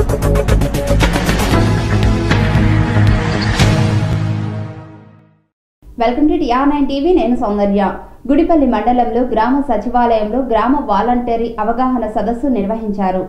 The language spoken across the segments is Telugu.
Welcome to TR nine TV నేను సౌందర్య గుడిపల్లి మండలంలో గ్రామ సచివాలయంలో గ్రామ వాలంటరీ అవగాహన సదస్సు నిర్వహించారు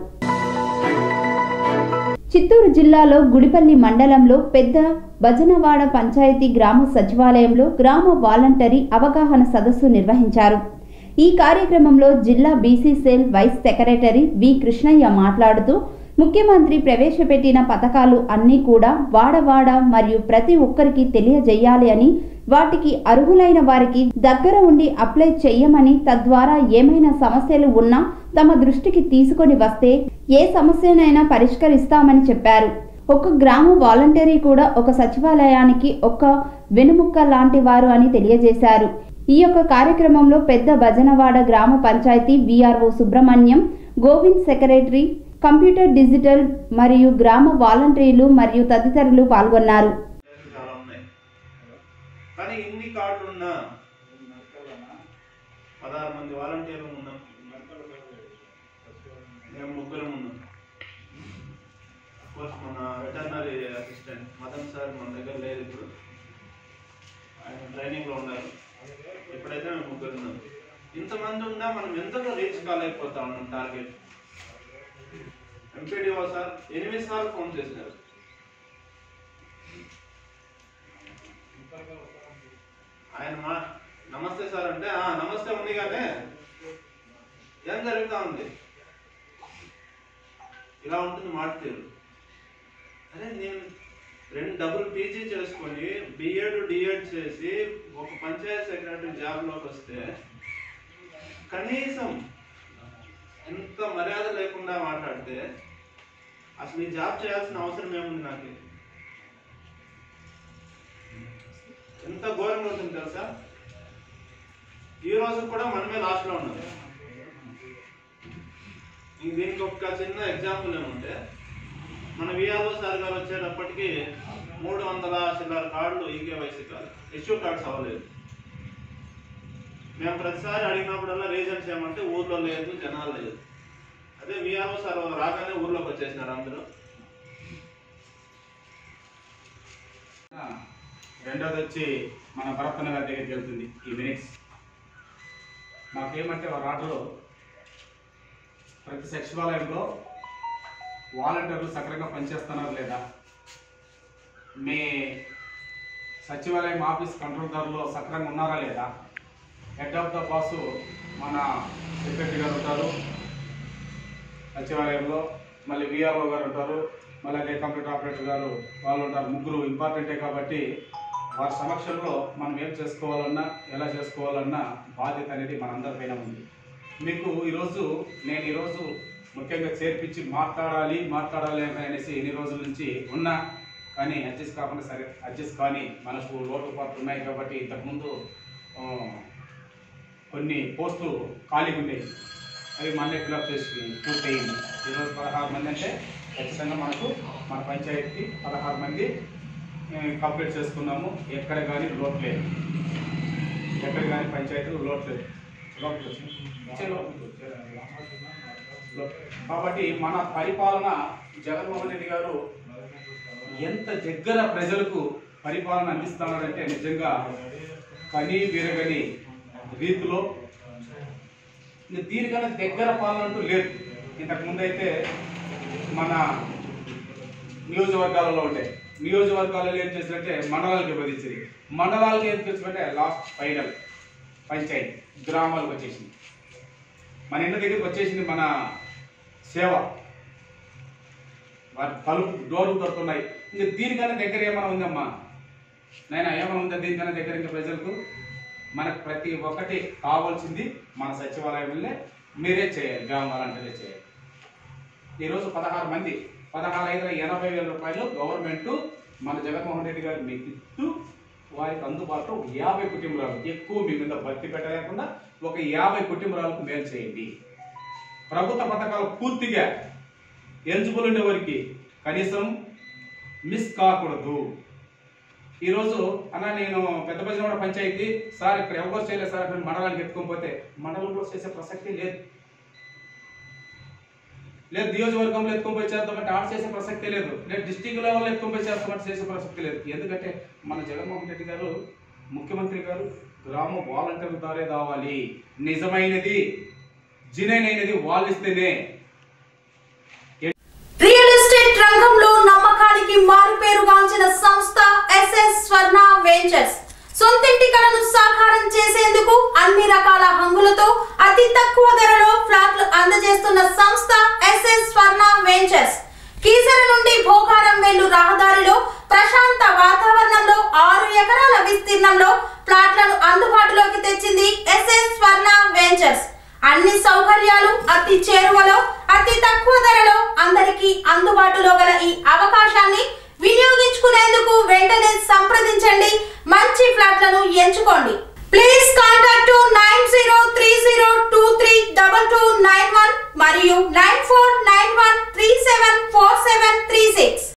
చిత్తూరు జిల్లాలో గుడిపల్లి మండలంలో పెద్ద భజనవాడ పంచాయతీ గ్రామ సచివాలయంలో గ్రామ వాలంటరీ అవగాహన సదస్సు నిర్వహించారు ఈ కార్యక్రమంలో జిల్లా BC cell vice secretary V Krishnaiah మాట్లాడుతూ ముఖ్యమంత్రి ప్రవేశపెట్టిన పథకాలు అన్నీ కూడా వాడవాడ మరియు ప్రతి ఒక్కరికి తెలియజేయాలి అని వాటికి అర్హులైన వారికి దగ్గర ఉండి అప్లై చెయ్యమని తద్వారా ఏమైనా సమస్యలు ఉన్నా తమ దృష్టికి తీసుకొని వస్తే ఏ సమస్యనైనా పరిష్కరిస్తామని చెప్పారు ఒక గ్రామ వాలంటరీ కూడా ఒక సచివాలయానికి ఒక వెనుముక్క లాంటి వారు అని తెలియజేశారు ఈ యొక్క కార్యక్రమంలో పెద్ద భజనవాడ గ్రామ పంచాయతీ VRO Subrahmanyam Govind secretary computer digital మరియు గ్రామ వాలంటీర్లు మరియు తదితరులు పాల్గొన్నారు కార్డులు చాలా ఉన్నాయి కానీ ఇన్ని కార్డులు ఉన్నా పదహారు మంది వాలంటీర్లు ఉన్నాం మేము ముగ్గురం ఉన్నాం కోర్స్ మన వెటర్నరీ అసిస్టెంట్ మదన్ సార్ మన దగ్గర లేదు ఇప్పుడు ఆయన ట్రైనింగ్లో ఉన్నారు ఇప్పుడైతే మేము ముగ్గురు ఉన్నాం ఇంతమంది ఉన్నా మనం ఎంతలో రీచ్ కాలేకపోతా ఉన్నాం టార్గెట్ ఎంపీడీఓ సార్ ఎనిమిది సార్లు ఫోన్ చేసినారు ఆయన మా నమస్తే సార్ అంటే "ఆ, నమస్తే ఉంది కానీ ఏం జరుగుతా ఉంది ఇలా ఉంటుంది మాట తీరు అరే నేను రెండు డబుల్ పీజీ చేసుకొని బిఎడ్ డిఎడ్ చేసి ఒక పంచాయత్ సెక్రటరీ జాబ్లోకి వస్తే కనీసం ఎంత మర్యాద లేకుండా మాట్లాడితే అసలు ఈ జాబ్ చేయాల్సిన అవసరం ఏముంది నాకు ఎంత ఘోరంగా ఉంటుంది తెలుసా ఈ రోజు కూడా మనమే లాస్ట్లో ఉన్నాం ఇంక దీనికి ఒక చిన్న ఎగ్జాంపుల్ ఏమంటే మన విఆర్ఓ సార్ గారు వచ్చేటప్పటికి మూడు వందల చిల్లర కార్డులు ఈకేవైసీ కాదు ఇష్యూ కార్డ్స్ అవ్వలేదు మేము ప్రతిసారి అడిగినప్పుడల్లా రీజన్స్ ఏమంటే ఊర్లో లేదు జనాలు లేదు అదే విఆర్ఓ సార్ రాగానే ఊర్లోకి వచ్చేసినారు అందరూ రెండోది వచ్చి మన భరతన్న గారి దగ్గరికి వెళ్తుంది ఈ మినిట్స్ మాకేమంటే వారి ఆర్డర్లో ప్రతి సచివాలయంలో వాలంటీర్లు సక్రమంగా పనిచేస్తున్నారు లేదా మీ సచివాలయం ఆఫీస్ కంట్రోల్దారులో సక్రమంగా ఉన్నారా లేదా హెడ్ ఆఫ్ ద బాసు మన సెక్రటరీ గారు ఉంటారు సచివాలయంలో మళ్ళీ విఆర్ఓ గారు ఉంటారు మళ్ళీ అదే కంప్యూటర్ ఆపరేటర్ గారు వాళ్ళు ఉంటారు ముగ్గురు ఇంపార్టెంటే కాబట్టి వారి సమక్షంలో మనం ఏం చేసుకోవాలన్నా ఎలా చేసుకోవాలన్నా బాధ్యత అనేది మనందరిపైన ఉంది మీకు ఈరోజు నేను ఈరోజు ముఖ్యంగా చేర్పించి మాట్లాడాలి మాట్లాడాలి అనేసి ఎన్ని రోజుల నుంచి ఉన్నా కానీ అడ్జస్ట్ కాకుండా సరే అడ్జస్ట్ కానీ మనకు లోటుపాట్లు ఉన్నాయి కాబట్టి ఇంతకుముందు ఆ, కొన్ని పోస్టులు ఖాళీగా ఉండేవి అవి మొన్నే ఫిలప్ చేసి పూర్తయింది ఈరోజు పదహారు మంది అంటే ఖచ్చితంగా మనకు మన పంచాయతీకి పదహారు మంది ఆ, కంప్లీట్ చేసుకున్నాము ఎక్కడ కానీ లోటు లేదు ఎక్కడ కానీ పంచాయతీలు లోటు లేదు లోటు లేదు. ఇచ్చే లోటు లేదు. లోటు. కాబట్టి మన పరిపాలన జగన్మోహన్ రెడ్డి గారు ఎంత దగ్గర ప్రజలకు పరిపాలన అందిస్తున్నారంటే నిజంగా కని విరగని రీతిలో ఇంకా దీనికన్నా దగ్గర పాలన అంటూ లేదు ఇంతకు ముందు అయితే మన నియోజకవర్గాలలో ఉంటాయి నియోజకవర్గాలలో ఏం చేసినట్టే మండలాలకు విభజించింది మండలాలకు ఏం చేసినట్టే లాస్ట్ ఫైనల్ పంచాయతీ గ్రామాలకు వచ్చేసింది మన ఇంటి దగ్గరికి వచ్చేసింది మన సేవ వారి తలుపు డోర్లు దొరుకుతున్నాయి ఇంకా దీనికన్నా దగ్గర ఏమైనా ఉందమ్మా నైనా ఏమైనా ఉందా దీనికన్నా దగ్గర ఇంకా ప్రజలకు మనకు ప్రతి ఒక్కటి కావాల్సింది మన సచివాలయంలో మీరే చేయాలి గ్రామ వాలంటీర్లే చేయాలి ఈరోజు పదహారు మంది పదహారు ఐదు ఎనభై వేల రూపాయలు గవర్నమెంట్ మన జగన్మోహన్ రెడ్డి గారు మీకు ఇస్తూ వారికి అందుబాటులో ఒక యాభై కుటుంబాలు ఎక్కువ మీ మీద భర్తీ పెట్టలేకుండా ఒక యాభై కుటుంబాలకు మేలు చేయండి ప్రభుత్వ పథకాలు పూర్తిగా ఎలిజిబుల్ ఉండే వారికి కనీసం మిస్ కాకూడదు ఈరోజు అన్న నేను పెద్ద బజనవాడ పంచాయతీ సార్ ఇక్కడ ఎవరు చేయలేదు సార్ నేను మండలానికి ఎత్తుకొని పోతే మండలంలో చేసే ప్రసక్తి లేదు లేదు నియోజకవర్గంలో ఎత్తుకొని పోయి చేద్దామంటే ఆడ చేసే ప్రసక్తే లేదు లేదు డిస్టిక్ లెవెల్లో ఎత్తుకొని పోయి చేస్తామంటే చేసే ప్రసక్తి లేదు ఎందుకంటే మన జగన్మోహన్ రెడ్డి గారు ముఖ్యమంత్రి గారు గ్రామ వాలంటీర్ ద్వారే కావాలి నిజమైనది జినైనది వాళ్ళు ఇస్తేనే రియల్ ఎస్టేట్ రంగంలో నమ్మకానికి మారుపేరుగాంచిన సంస్థ ఎస్ఎస్ స్వర్ణ వెంచర్స్ సొంతింటి కలను సాకారం చేసేందుకు అన్ని రకాల హంగులతో అతి తక్కువ ధరలో ఫ్లాట్లు అందజేస్తున్న సంస్థ ఎస్ఎస్ స్వర్ణ వెంచర్స్ కీసర నుండి భోగారం వెళ్ళు రహదారిలో ప్రశాంత వాతావరణంలో ఆరు ఎకరాల విస్తీర్ణంలో ప్లాట్లను అందుబాటులోకి తెచ్చింది ఎస్ఎస్ స్వర్ణ వెంచర్స్ అన్ని సౌకర్యాలు అతి చేరువలో అతి తక్కువ ధరలో అందరికీ అందుబాటులో గల ఈ అవకాశాన్ని వినియోగించుకునేందుకు వెంటనే సంప్రదించండి మంచి ఫ్లాట్లను ఎంచుకోండి please contact nine zero three zero two three double two nine one మరియు nine four nine one three seven four